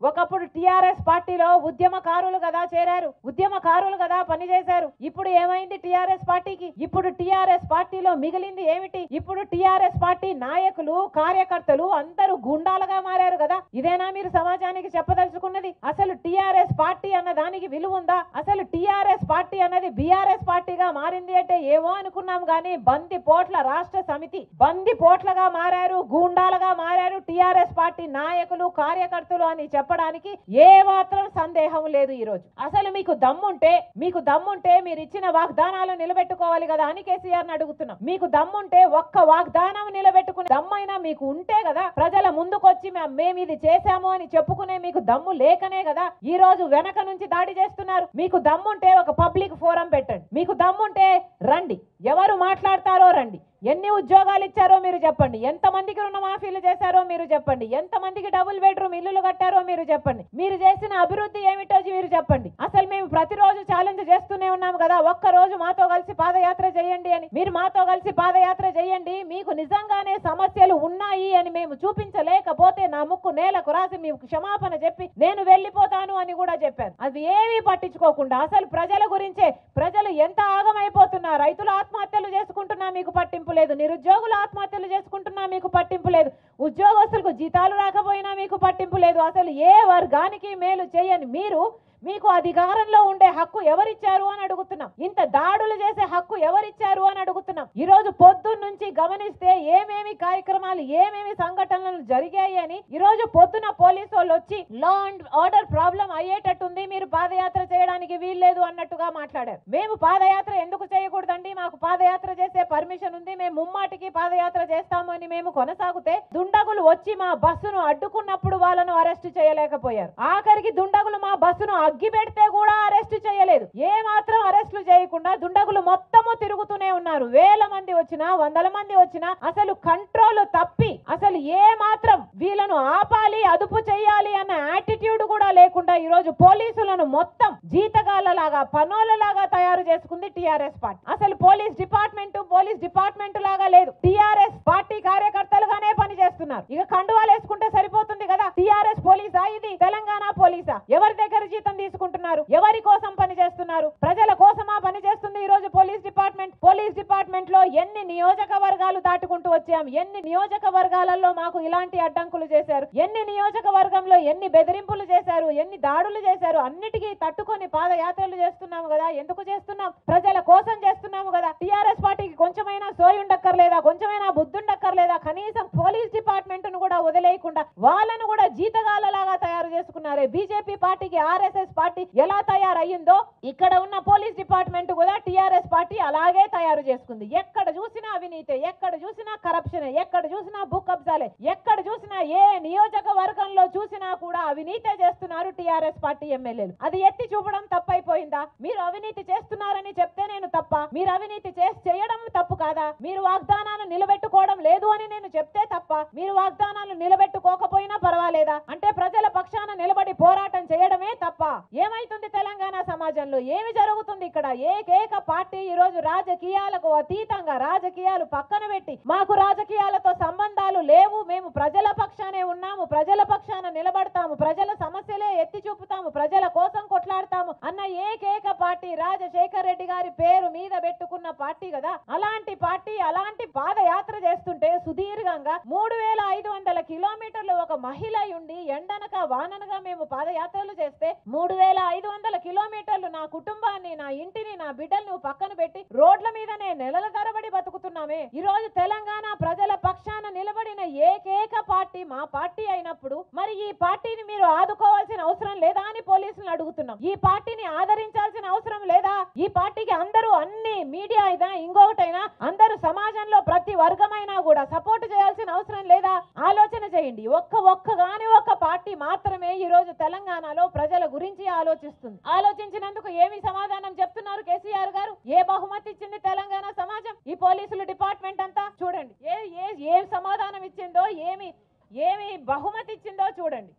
ఒకప్పుడు టిఆర్ఎస్ పార్టీలో ఉద్యమకారులు కదా చేరారు ఉద్యమకారులు కదా పనిచేశారు ఇప్పుడు ఏమైంది టిఆర్ఎస్ పార్టీకి ఇప్పుడు టిఆర్ఎస్ పార్టీలో మిగిలింది ఏమిటి ఇప్పుడు టిఆర్ఎస్ పార్టీ నాయకులు కార్యకర్తలు అందరూ గుండాలుగా మారారు కదా ఇదేనా మీరు సమాజానికి చెప్పదలుచుకున్నది అసలు టిఆర్ఎస్ పార్టీ అన్న దానికి విలువ ఉందా అసలు టిఆర్ఎస్ పార్టీ అన్నది బిఆర్ఎస్ పార్టీగా మారింది అంటే ఏమో అనుకున్నాం గానీ బంది పోట్ల రాష్ట్ర సమితి బంది పోట్లగా మారారు గూండాలుగా మారారు టిఆర్ఎస్ పార్టీ నాయకులు కార్యకర్తలు అని చెప్పడానికి ఏ మాత్రం సందేహం లేదు ఈ రోజు అసలు మీకు దమ్ముంటే మీకు దమ్ముంటే మీరు ఇచ్చిన వాగ్దానాలు నిలబెట్టుకోవాలి కదా అని కేసీఆర్ ని అడుగుతున్నాం మీకు దమ్ముంటే ఒక్క వాగ్దానం నిలబెట్టుకునే దమ్మైనా మీకు ఉంటే కదా ప్రజల ముందుకొచ్చి "మే- మేము ఇది చేశాము అని చెప్పుకునే మీకు దమ్ము లేకనే కదా ఈ రోజు వెనక నుంచి దాడి చేస్తున్నారు మీకు దమ్ముంటే ఒక పబ్లిక్ ఫోరం పెట్టండి మీకు దమ్ముంటే రండి ఎవరు మాట్లాడతారో రండి ఎన్ని ఉద్యోగాలు ఇచ్చారో మీరు చెప్పండి ఎంత మందికి రుణమాఫీలు చేశారో మీరు చెప్పండి ఎంత మందికి డబుల్ బెడ్రూమ్ ఇల్లులు కట్టారో మీరు చెప్పండి మీరు చేసిన అభివృద్ధి ఏమిటో మీరు చెప్పండి అసలు మేము ప్రతిరోజు ఛాలెంజ్ చేస్తూనే ఉన్నాం కదా ఒక్క రోజు మాతో కలిసి పాదయాత్ర చేయండి అని మీరు మాతో కలిసి పాదయాత్ర చేయండి మీకు నిజంగానే సమస్యలు ఉన్నాయి అని మేము చూపించలేకపోతే నా ముక్కు నేలకు రాసి మీకు క్షమాపణ చెప్పి నేను వెళ్ళిపోతాను అని కూడా చెప్పాను అది ఏమీ పట్టించుకోకుండా అసలు ప్రజల గురించే ప్రజలు ఎంత ఆగమైపోతున్నా రైతులు ఆత్మహత్యలు చేసుకుంటున్నా మీకు పట్టింపు లేదు నిరుద్యోగులు ఆత్మహత్యలు చేసుకుంటున్నా మీకు పట్టింపు లేదు ఉద్యోగస్తులకు జీతాలు రాకపోయినా మీకు పట్టింపు లేదు అసలు ఏ వర్గానికి మేలు చేయని మీరు మీకు అధికారంలో ఉండే హక్కు ఎవరిచ్చారు అని అడుగుతున్నాం ఇంత దాడులు చేసే హక్కు ఎవరిచ్చారు అని అడుగుతున్నాం ఈ రోజు పొద్దున్న నుంచి గమనిస్తే ఏమేమి కార్యక్రమాలు ఏమేమి సంఘటనలు జరిగాయి అని ఈ రోజు పొద్దున పోలీసు వాళ్ళు వచ్చి లా అండ్ ఆర్డర్ ప్రాబ్లం అయ్యేటట్టుంది మీరు పాదయాత్ర చేయడానికి వీల్లేదు అన్నట్టుగా మాట్లాడారు మేము పాదయాత్ర ఎందుకు చేయకూడదండి మాకు పాదయాత్ర చేసే పర్మిషన్ ఉంది మేము ముమ్మాటికి పాదయాత్ర చేస్తాము అని మేము కొనసాగితే దుండగులు వచ్చి మా బస్సును అడ్డుకున్నప్పుడు వాళ్ళను అరెస్ట్ చేయలేకపోయారు ఆఖరికి దుండగులు మా బస్సును అగ్గి పెడితే కూడా అరెస్ట్ చేయలేదు ఏ మాత్రం అరెస్టులు చేయకుండా దుండగులు మొత్తము తిరుగుతూనే ఉన్నారు వేల మంది వచ్చినా వందల మంది వచ్చినా అసలు కంట్రోల్ తప్పి అసలు ఏ మాత్రం వీళ్ళను ఆపాలి అదుపు చేయాలి అన్న యాటిట్యూడ్ కూడా లేకుండా ఈ రోజు పోలీసులను మొత్తం జీతగాళ్ళలాగా పనోళ్ళలాగా తయారు చేసుకుంది టిఆర్ఎస్ పార్టీ అసలు పోలీస్ డిపార్ట్మెంట్ పోలీస్ డిపార్ట్మెంట్ లాగా లేదు టిఆర్ఎస్ పార్టీ కార్యకర్తలుగానే పనిచేస్తున్నారు ఇక కండువాలు వేసుకుంటే సరిపోతుంది కదా టిఆర్ఎస్ పోలీసా ఇది తెలంగాణ పోలీసా ఎవరి దగ్గర జీతం తీసుకుంటున్నారు ఎవరి కోసం పని చేస్తున్నారు ప్రజల కోసమా పని చేస్తుంది ఈ రోజు పోలీస్ డిపార్ట్మెంట్ పోలీస్ డిపార్ట్మెంట్ లో ఎన్ని నియోజకవర్గాలు దాటుకుంటూ వచ్చాం ఎన్ని నియోజకవర్గాలలో మాకు ఇలాంటి అడ్డంకులు చేశారు ఎన్ని నియోజకవర్గంలో ఎన్ని బెదిరింపులు చేశారు ఎన్ని దాడులు చేశారు అన్నిటికీ తట్టుకొని పాదయాత్రలు చేస్తున్నాము కదా ఎందుకు చేస్తున్నాం ప్రజల కోసం చేస్తున్నాము కదా టిఆర్ఎస్ పార్టీకి కొంచెమైనా సోయి ఉండక్కర్లేదా కొంచెమైనా బుద్ధి ఉండక్కర్లేదా కనీసం పోలీస్ డిపార్ట్మెంట్ ను కూడా వదిలేయకుండా వాళ్ళను కూడా జీతగాళ్ళలాగా తయారు చేసుకున్నారే బీజేపీ పార్టీకి ఆర్ఎస్ఎస్ పార్టీ ఎలా తయారయ్యిందో ఇక్కడ ఉన్న పోలీస్ డిపార్ట్మెంట్ కూడా టిఆర్ఎస్ పార్టీ అలాగే తయారు చేసుకుంది ఎక్కడ చూసినా అవినీతి ఎక్కడ చూసినా కరప్షన్ ఎక్కడ చూసినా భూ కబ్జాలే ఎక్కడ చూసినా ఏ నియోజకవర్గంలో చూసినా కూడా అవినీతే చేస్తున్నారు టిఆర్ఎస్ పార్టీ ఎమ్మెల్యేలు అది ఎత్తి చూపడం తప్పైపోయిందా మీరు అవినీతి చేస్తున్నారని చెప్తే నేను తప్ప మీరు అవినీతి చేసి చేయడం తప్పు కాదా మీరు వాగ్దానాలు నిలబెట్టుకోవడం లేదు అని నేను చెప్తే తప్ప మీరు వాగ్దానాలు నిలబెట్టుకోకపోయినా పర్వాలేదా అంటే ప్రజల పక్షాన నిలబడి పోరాటం చేయడమే తప్ప ఏమైతుంది తెలంగాణ సమాజంలో ఏమి జరుగుతుంది ఇక్కడ ఏకైక పార్టీ ఈ రోజు రాజకీయాలకు అతీతంగా రాజకీయాలు పక్కన పెట్టి మాకు రాజకీయాలతో సంబంధాలు లేవు మేము ప్రజల పక్షానే ఉన్నాము ప్రజల పక్షాన నిలబడతాము ప్రజల సమస్యలే ఎత్తి చూపుతాము ప్రజల కోసం కొట్లాడతాము అన్న ఏకైక పార్టీ రాజశేఖర్ రెడ్డి గారి పేరు మీద పెట్టుకున్న పార్టీ కదా అలాంటి పార్టీ అలాంటి పాదయాత్ర చేస్తుంటే సుదీర్ఘంగా మూడు వేల ఐదు వందల కిలోమీటర్లు ఒక మహిళ ఉండి ఎండనక వాననగా మేము పాదయాత్రలు చేస్తే మూడు వేల ఐదు వందల కిలోమీటర్లు నా కుటుంబాన్ని నా ఇంటిని నా బిడ్డలను పక్కన పెట్టి రోడ్ల మీదనే నెలల తరబడి బతుకుతున్నామే ఈ రోజు తెలంగాణ ప్రజల పక్షాన నిలబడిన ఏకైక పార్టీ మా పార్టీ అయినప్పుడు మరి ఈ పార్టీని మీరు ఆదుకోవాల్సిన అవసరం లేదా అని పోలీసులను అడుగుతున్నాం ఈ పార్టీని ఆదరించాల్సిన అవసరం లేదా ఈ పార్టీకి అందరూ అన్ని మీడియా అయినా ఇంకొకటైనా అందరూ సమాజంలో ప్రతి వర్గమైనా కూడా సపోర్ట్ చేయాల్సిన అవసరం లేదా ఆలోచన చేయండి ఒక్క ఒక్కగాని ఒక్క పార్టీ మాత్రమే ఈ రోజు తెలంగాణలో ప్రజల గురించి ఆలోచిస్తుంది ఆలోచించినందుకు ఏమి సమాధానం చెప్తున్నారు కేసీఆర్ గారు ఏ బహుమతి ఇచ్చింది తెలంగాణ సమాజం ఈ పోలీసులు డిపార్ట్మెంట్ అంతా చూడండి ఏ ఏ ఏ సమాధానం ఇచ్చిందో ఏమి ఏమి బహుమతి ఇచ్చిందో చూడండి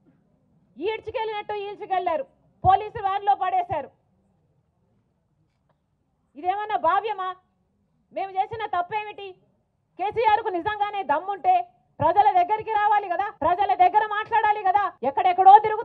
ఈడ్చుకెళ్ళినట్టు ఈడ్చుకెళ్లారు పోలీసు వారిలో పడేశారు ఇదేమన్నా భావ్యమా మేము చేసిన తప్పేమిటి కేసీఆర్ కు నిజంగానే దమ్ముంటే ప్రజల దగ్గరికి రావాలి కదా ప్రజల దగ్గర మాట్లాడాలి కదా ఎక్కడెక్కడో తిరుగుతా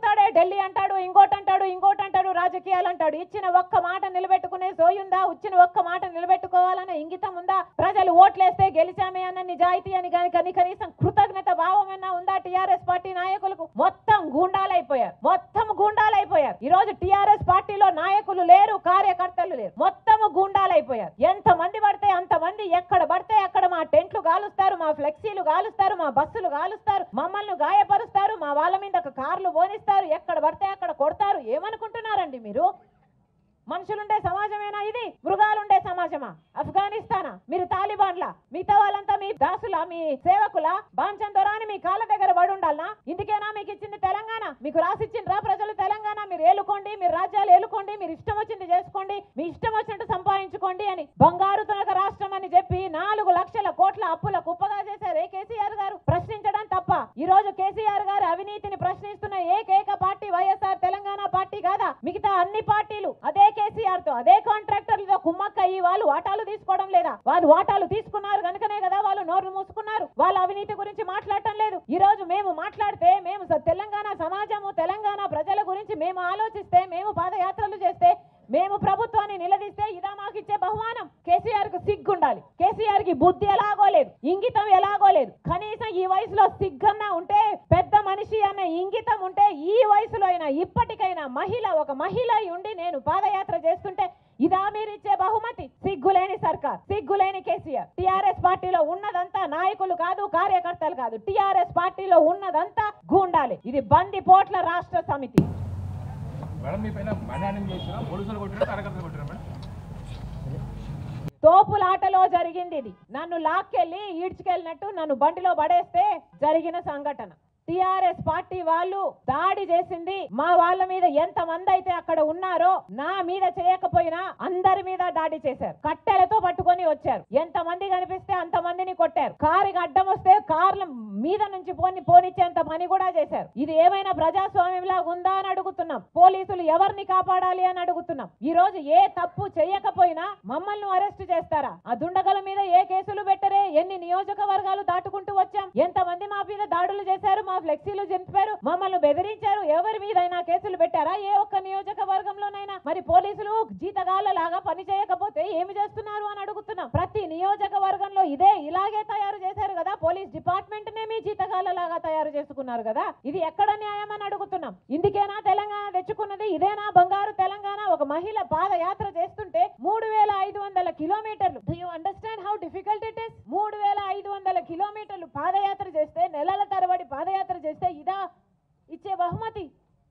పెళ్లి అంటాడు ఇంకోటి అంటాడు ఇంకోటి అంటాడు రాజకీయాలు అంటాడు ఇచ్చిన ఒక్క మాట నిలబెట్టుకునే సోయుందా ఇచ్చిన ఒక్క మాట నిలబెట్టుకోవాలన్న ఇంగితం ఉందా ప్రజలు ఓట్లేస్తే గెలిచామే అన్న నిజాయితీ అని కానీ కని కనీసం కృతజ్ఞత భావం అన్నా ఉందా టిఆర్ఎస్ పార్టీ నాయకులకు మొత్తం గూండాలైపోయారు మొత్తం గూండాలైపోయారు ఈ రోజు టిఆర్ఎస్ పార్టీలో నాయకులు లేరు కార్యకర్తలు లేరు మొత్తం గూండాలైపోయారు ఎంత మంది పడితే అంత మంది ఎక్కడ పడితే అక్కడ మా టెంట్లు కాలుస్తారు మా ఫ్లెక్సీలు కాలుస్తారు మా బస్సులు కాలుస్తారు మమ్మల్ని గాయపరుస్తారు మా వాళ్ళ మీద కార్లు పోనిస్తారు ఎక్కడ పడితే అక్కడ కొడతారు ఏమనుకుంటున్నారండి మీరు మనుషులుండే సమాజమేనా ఇది మృగాలుండే సమాజమా ఆఫ్ఘనిస్తానా మీరు తాలిబాన్లా మిగతా వాళ్ళంతా మీ దాసులా మీ సేవకులా బాంచందొరా అని మీ కాళ్ళ దగ్గర పడి ఉండాలనా ఇందుకేనా మీకు ఇచ్చింది తెలంగాణ మీకు రాసిచ్చిండ్రా ప్రజలు తెలంగాణ మీరు ఏలుకోండి మీరు రాజ్యాలు ఏలుకోండి మీరు ఇష్టం వచ్చింది చేసుకోండి మీ ఇష్టం వచ్చినట్టు సంపాదించుకోండి అని బంగారు తునక రాష్ట్రం అని చెప్పి నాలుగు లక్షల కోట్ల అప్పుల కుప్పగా చేశారు ఏ కేసీఆర్ గారు ప్రశ్నించడం తప్ప ఈ రోజు కేసీఆర్ గారు అవినీతిని ప్రశ్నిస్తున్న ఏకైక పార్టీ వైఎస్ఆర్ తెలంగాణ పార్టీ కాదా మిగతా అన్ని పార్టీలు అదే కేసీఆర్ తో అదే కాంట్రాక్టర్లతో కుమ్మక్కయ్యి వాళ్ళు వాటాలు తీసుకోవడం లేదా వాళ్ళు వాటాలు తీసుకున్నారు కనుకనే కదా వాళ్ళు నోరు మూసుకున్నారు వాళ్ళ అవినీతి గురించి మాట్లాడటం లేదు ఈ రోజు మేము మాట్లాడితే మేము స- తెలంగాణ సమాజము తెలంగాణ ప్రజల గురించి మేము ఆలోచిస్తే మేము పాదయాత్రలు చేస్తే మేము ప్రభుత్వాన్ని నిలదీస్తే ఇదా మాకు ఇచ్చే బహుమానం కేసీఆర్ కు సిగ్గుండాలి కేసీఆర్ కి బుద్ధి ఎలాగో లేదు ఇంగితం ఎలాగో లేదు కనీసం ఈ వయసులో సిగ్గన్నా ఉంటే పెద్ద మనిషి అన్న ఇంగితం ఉంటే ఈ వయసులో అయినా ఇప్పటికైనా మహిళ ఒక మహిళ అయి ఉండి నేను పాదయాత్ర చేస్తుంటే ఇదా మీరు ఇచ్చే బహుమతి సిగ్గులేని సర్కార్ సిగ్గులేని కేసీఆర్ టిఆర్ఎస్ పార్టీలో ఉన్నదంతా నాయకులు కాదు కార్యకర్తలు కాదు టిఆర్ఎస్ పార్టీలో ఉన్నదంతా గూండాలి ఇది బంది పోట్ల రాష్ట్ర సమితి మేడం మీ పైన మన్యానం చేసినా పోలీసులు కొట్టినా కార్యకర్తలు కొట్టినా మేడం తోపులాటలో జరిగింది ఇది నన్ను లాక్కెళ్ళి ఈడ్చుకెళ్ళినట్టు నన్ను బండిలో పడేస్తే జరిగిన సంఘటన టిఆర్ఎస్ పార్టీ వాళ్ళు దాడి చేసింది మా వాళ్ళ మీద ఎంత మంది అయితే అక్కడ ఉన్నారో నా మీద చేయకపోయినా అందరి మీద దాడి చేశారు కట్టెలతో పట్టుకొని వచ్చారు ఎంత మంది కనిపిస్తే అంత మందిని కొట్టారు కారుకి అడ్డం వస్తే కార్ల మీద నుంచి పోని పోనిచ్చేంత పని కూడా చేశారు ఇది ఏమైనా ప్రజాస్వామ్యంలా ఉందా అని అడుగుతున్నాం పోలీసులు ఎవరిని కాపాడాలి అని అడుగుతున్నాం ఈ రోజు ఏ తప్పు చేయకపోయినా మమ్మల్ని అరెస్ట్ చేస్తారా ఆ దుండగల మీద ఏ కేసులు పెట్టరే ఎన్ని నియోజకవర్గాలు దాటుకుంటూ వచ్చాం ఎంత మంది మా మీద దాడులు చేశారు మా ఫ్లెక్సీలు చింపారు మమ్మల్ని బెదిరించారు ఎవరి మీదైనా కేసులు పెట్టారా ఏ ఒక్క నియోజకవర్గంలోనైనా మరి పోలీసులు జీతగాళ్ళ లాగా పని చేయకపోతే ఏమి చేస్తున్నారు అని అడుగుతున్నాం ప్రతి నియోజకవర్గంలో ఇదే ఇలాగే తయారు చేశారు కదా పోలీస్ డిపార్ట్మెంట్ నే మీ జీతగాళ్ళ లాగా తయారు చేసుకున్నారు కదా ఇది ఎక్కడ న్యాయం అని అడుగుతున్నాం ఇందుకేనా తెలంగాణ తెచ్చుకున్నది ఇదేనా బంగారు తెలంగాణ ఒక మహిళ పాదయాత్ర చేస్తుంటే మూడు వేల ఐదు వందల కిలోమీటర్లు do you understand how difficult it is మూడు వేల ఐదు వందల కిలోమీటర్లు పాదయాత్ర చేస్తే నెలల తరబడి పాదయాత్ర చేస్తే ఇదా ఇచ్చే బహుమతి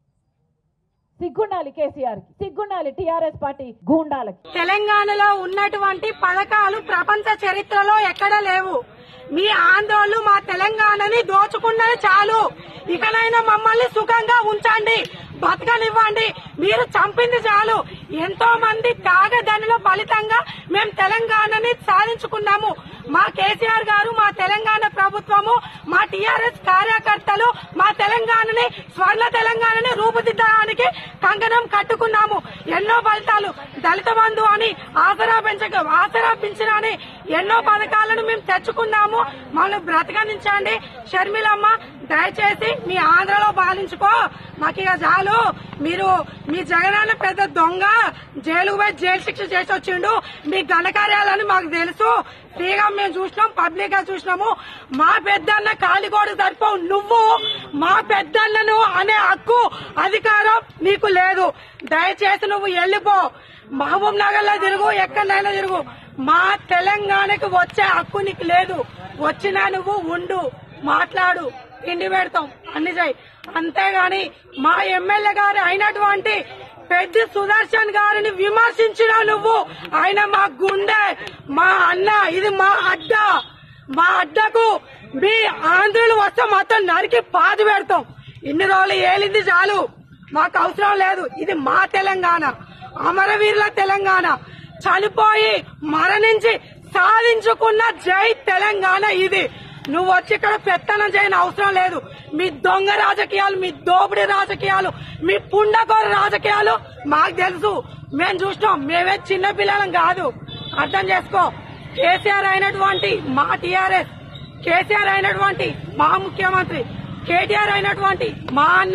సిగ్గుండాలి కేసీఆర్ కి సిగ్గుండాలి టిఆర్ఎస్ పార్టీ గూండాలకి తెలంగాణలో ఉన్నటువంటి పథకాలు ప్రపంచ చరిత్రలో ఎక్కడ లేవు మీ ఆందోళన మా తెలంగాణని దోచుకున్నది చాలు ఇకనైనా మమ్మల్ని సుఖంగా ఉంచండి బతకనివ్వండి మీరు చంపింది చాలు ఎంతో మంది త్యాగదనుల ఫలితంగా మేము తెలంగాణని సాధించుకున్నాము మా కేసీఆర్ గారు మా తెలంగాణ ప్రభుత్వము మా టీఆర్ఎస్ కార్యకర్తలు మా తెలంగాణని స్వర్ణ తెలంగాణని రూపుదిద్దడానికి కంకణం కట్టుకున్నాము ఎన్నో ఫలితాలు దళిత బంధు అని ఆసరా పెంచక ఆసరా పింఛన్ అని ఎన్నో పథకాలను మేము తెచ్చుకున్నాము మమ్మల్ని బ్రతకనించండి షర్మిలమ్మ దయచేసి మీ ఆంధ్రలో పాలించుకో మాకు ఇక చాలు మీరు మీ జగనన్న పెద్ద దొంగ జైలుకు పోయి జైలు శిక్ష చేసి వచ్చిండు మీ ఘనకార్యాలని మాకు తెలుసు ఫ్రీగా మేము చూసినాం పబ్లిక్ గా చూసినాము మా పెద్దన్న కాలిగోడు సరిపోవు నువ్వు మా పెద్దన్నను అనే హక్కు అధికారం నీకు లేదు దయచేసి నువ్వు వెళ్ళిపో మహబూబ్ నగర్ లో తిరుగు ఎక్కడైనా తిరుగు మా తెలంగాణకు వచ్చే హక్కు నీకు లేదు వచ్చినా నువ్వు ఉండు మాట్లాడు తిండి పెడతాం అన్ని చేయి అంతేగాని మా ఎమ్మెల్యే గారు అయినటువంటి పెద్ద సుదర్శన్ గారిని విమర్శించిన నువ్వు ఆయన మా గుండె మా అన్న ఇది మా అడ్డ మా అడ్డకు మీ ఆంధ్రులు వస్తే మొత్తం నరికి పాతి పెడతాం ఇన్ని రోజులు ఏలింది చాలు మాకు అవసరం లేదు ఇది మా తెలంగాణ అమరవీరుల తెలంగాణ చనిపోయి మరణించి సాధించుకున్న జై తెలంగాణ ఇది నువ్వు వచ్చి ఇక్కడ పెత్తనం చేయని అవసరం లేదు మీ దొంగ రాజకీయాలు మీ దోపిడీ రాజకీయాలు మీ పుండకోర రాజకీయాలు మాకు తెలుసు మేము చూసినాం మేమే చిన్న పిల్లలం కాదు అర్థం చేసుకో కేసీఆర్ అయినటువంటి మా టీఆర్ఎస్ కేసీఆర్ అయినటువంటి మా ముఖ్యమంత్రి కేటీఆర్ అయినటువంటి మా అన్న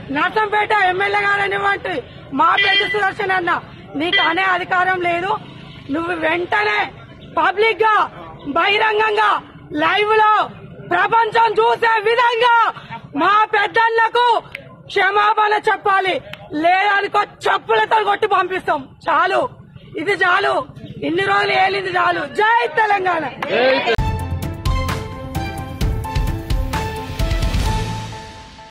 నర్సంపేట ఎమ్మెల్యే గారనివ్వండి మా పెద్ద సుదర్శన్ అన్న నీకు అనే అధికారం లేదు నువ్వు వెంటనే పబ్లిక్ గా బహిరంగంగా లైవ్ లో ప్రపంచం చూసే విధంగా మా పెద్దన్నకు క్షమాపణ చెప్పాలి లేదనుకో చెప్పులతో కొట్టి పంపిస్తాం చాలు ఇది చాలు ఇన్ని రోజులు ఏలింది చాలు జై తెలంగాణ